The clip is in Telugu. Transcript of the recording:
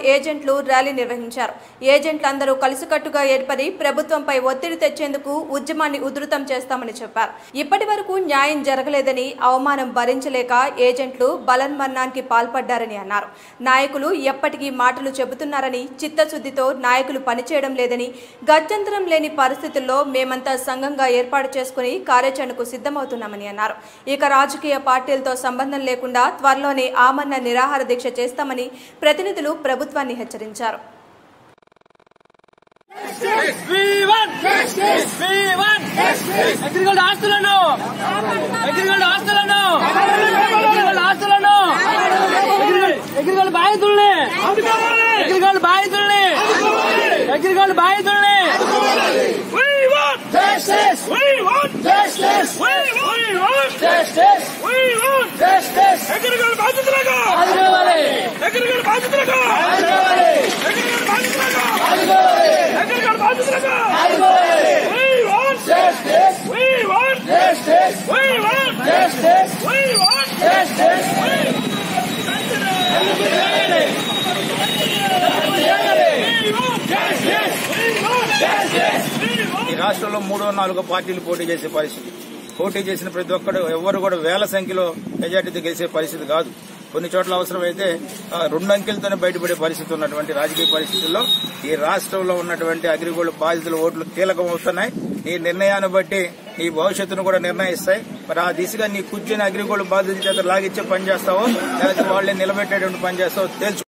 ఏజెంట్లు ర్యాలీ నిర్వహించారు ఏజెంట్లందరూ కలిసికట్టుగా ఏర్పడి ప్రభుత్వంపై ఒత్తిడి తెచ్చేందుకు ఉద్యమాన్ని ఉధృతం చేస్తామని చెప్పారు ఇప్పటి వరకు న్యాయం జరగలేదని అవమానం భరించలేక ఏజెంట్లు బలన్మరణానికి పాల్పడ్డారని అన్నారు నాయకులు ఎప్పటికీ మాటలు చెబుతున్నారని చిత్తశుద్ధితో నాయకులు పనిచేయడం లేదని గత్యంతరం లేని పరిస్థితుల్లో మేమంతా సంఘంగా ఏర్పాటు చేసుకుని కార్యాచరణకు సిద్ధమవుతున్నామని అన్నారు ఇక రాజకీయ పార్టీలతో సంబంధం లేకుండా త్వరలోనే ఆమరణ నిరాహార దీక్ష చేస్తామని ప్రతినిధులు ప్రభుత్వాన్ని హెచ్చరించారు We want justice. We want justice. AgriGold ఆస్తులను అగ్రిగోల్డ్ ఆస్తులను అగ్రిగోల్డ్ ఆస్తులను AgriGold- AgriGold బాధితుల్ని AgriGold బాధితుల్ని AgriGold బాధితుల్ని We want justice. We want justice. We want justice. We want justice. ఎక్కడికి బాధితులుగా ఆదుకోవాలి ఎక్కడికి బాధితులుగా ఆదుకోవాలి ఎక్కడికి బాధితులుగా ఆదుకోవాలి ఎక్కడికి బాధితులుగా ఆదుకోవాలి We want justice. we want Justice. we want Justice. we want Justice. we want justice we want justice we want ఈ రాష్ట్రంలో మూడో నాలుగో పార్టీలు పోటీ చేసే పరిస్థితి పోటీ చేసిన ప్రతి ఒక్కరు ఎవరు కూడా వేల సంఖ్యలో మెజార్టీతో గెలిచే పరిస్థితి కాదు కొన్ని చోట్ల అవసరమైతే ఆ, రెండు అంకెలతోనే బయటపడే పరిస్థితి ఉన్నటువంటి రాజకీయ పరిస్థితుల్లో ఈ రాష్ట్రంలో ఉన్నటువంటి అగ్రిగోల్డ్ బాధితుల ఓట్లు కీలకం అవుతున్నాయి ఈ నిర్ణయాన్ని బట్టి నీ భవిష్యత్తును కూడా నిర్ణయిస్తాయి మరి ఆ దిశగా నీ కుర్చీని అగ్రిగోల్డ్ బాధితుల చేత లాగిచ్చే పని చేస్తావో లేకపోతే వాళ్ళని నిలబెట్టేటువంటి పని చేస్తావో తెలుసు